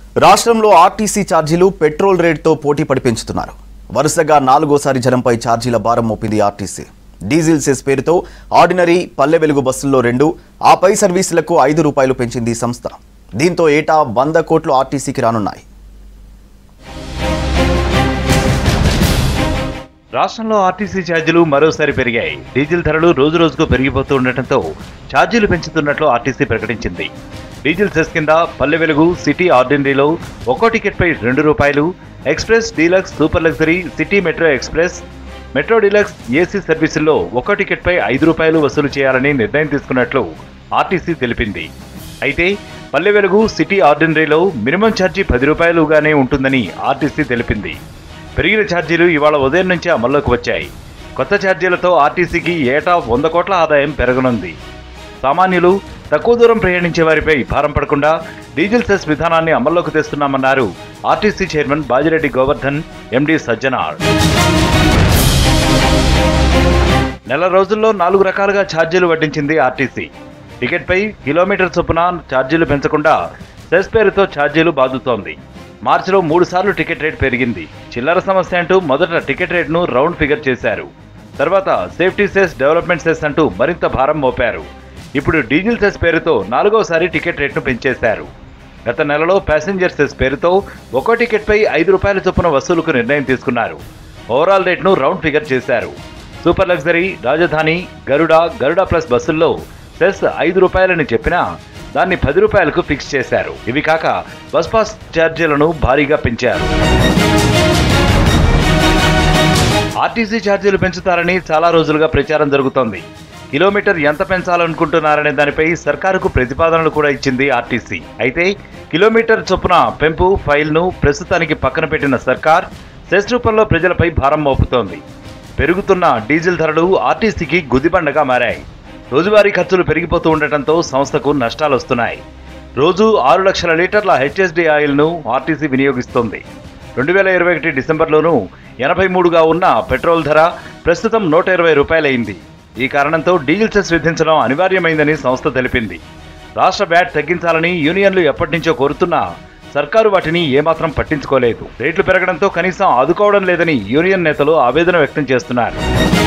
రాష్ట్రంలో ఆర్టీసీ ఛార్జీలు పెట్రోల్ రేట్తో పోటీ పడి పెంచుతున్నారు వరుసగా నాలుగోసారి జనంపై ఛార్జీల భారం మోపింది ఆర్టీసీ డీజిల్ సెస్ పేరుతో ఆర్డినరీ పల్లె వెలుగు బస్సుల్లో రెండు ఆపై సర్వీసులకు ఐదు రూపాయలు పెంచింది ఈ సంస్థ దీంతో ఏటా వంద కోట్లు ఆర్టీసీకి రానున్నాయి రాష్ట్రంలో ఆర్టీసీ ఛార్జీలు మరోసారి పెరిగాయి డీజిల్ ధరలు రోజు రోజుకు పెరిగిపోతూ ఉండటంతో ఛార్జీలు పెంచుతున్నట్లు ఆర్టీసీ ప్రకటించింది డీజిల్ సెస్ కింద పల్లె వెలుగు సిటీ ఆర్డినరీలో ఒక్కో టికెట్పై రెండు రూపాయలు express deluxe super luxury city metro express metro deluxe AC సర్వీసుల్లో ఒక్కో టికెట్పై ఐదు రూపాయలు వసూలు చేయాలని నిర్ణయం తీసుకున్నట్లు ఆర్టీసీ తెలిపింది అయితే పల్లె వెలుగు సిటీ ఆర్డినరీలో మినిమం ఛార్జీ పది రూపాయలుగానే ఉంటుందని ఆర్టీసీ తెలిపింది పెరిగిన ఛార్జీలు ఇవాళ ఉదయం నుంచి అమల్లోకి వచ్చాయి కొత్త ఛార్జీలతో ఆర్టీసీకి ఏటా వంద కోట్ల ఆదాయం పెరగనుంది సామాన్యులు తక్కువ దూరం ప్రయాణించే వారిపై భారం పడకుండా డీజిల్ సెస్ విధానాన్ని అమల్లోకి తెస్తున్నామన్నారు RTC chairman Bajireddy Govardhan MD Sajjanar నెల రోజుల్లో నాలుగు రకాలుగా ఛార్జీలు వడ్డించింది ఆర్టీసీ టికెట్పై కిలోమీటర్ చొప్పున ఛార్జీలు పెంచకుండా సెస్ పేరుతో ఛార్జీలు బాదుతోంది మార్చిలో మూడు సార్లు టికెట్ రేట్ పెరిగింది చిల్లర సమస్య అంటూ మొదట టికెట్ రేట్ను రౌండ్ ఫిగర్ చేశారు తర్వాత సేఫ్టీ సెస్ డెవలప్మెంట్ సెస్ అంటూ మరింత భారం మోపారు ఇప్పుడు డీజిల్ సెస్ పేరుతో నాలుగోసారి టికెట్ రేట్ను పెంచేశారు గత నెలలో ప్యాసింజర్ సెస్ పేరుతో ఒక్కో టికెట్పై ఐదు రూపాయల చొప్పున వసూలుకు నిర్ణయం తీసుకున్నారు ఓవరాల్ రేట్ను రౌండ్ ఫిగర్ చేశారు సూపర్ లగ్జరీ రాజధాని గరుడ గరుడ ప్లస్ బస్సుల్లో సెస్ ఐదు రూపాయలని చెప్పినా దాన్ని పది రూపాయలకు ఫిక్స్ చేశారు ఇవి కాక బస్ పాస్ ఛార్జీలను భారీగా పెంచారు ఆర్టీసీ ఛార్జీలు పెంచుతారని చాలా రోజులుగా ప్రచారం జరుగుతోంది కిలోమీటర్ ఎంత పెంచాలనుకుంటున్నారనే దానిపై సర్కారుకు ప్రతిపాదనలు కూడా ఇచ్చింది ఆర్టీసీ అయితే కిలోమీటర్ చొప్పున పెంపు ఫైల్ను ప్రస్తుతానికి పక్కన పెట్టిన సర్కార్ సెస్ రూపంలో ప్రజలపై భారం మోపుతోంది పెరుగుతున్న డీజిల్ ధరలు ఆర్టీసీకి గుదిబండగా మారాయి రోజువారీ ఖర్చులు పెరిగిపోతూ ఉండటంతో సంస్థకు నష్టాలు వస్తున్నాయి రోజు ఆరు లక్షల లీటర్ల హెచ్ఎస్డి ఆయిల్ను ఆర్టీసీ వినియోగిస్తోంది రెండు వేల ఇరవై ఒకటి డిసెంబర్లోనూ ఎనభై మూడుగా ఉన్న పెట్రోల్ ధర ప్రస్తుతం నూట ఇరవై రూపాయలైంది ఈ కారణంతో డీజిల్ సెస్ విధించడం అనివార్యమైందని సంస్థ తెలిపింది రాష్ట్ర వ్యాట్ తగ్గించాలని యూనియన్లు ఎప్పటి నుంచో కోరుతున్నా సర్కారు వాటిని ఏమాత్రం పట్టించుకోలేదు రేట్లు పెరగడంతో కనీసం ఆదుకోవడం లేదని యూనియన్ నేతలు ఆవేదన వ్యక్తం చేస్తున్నారు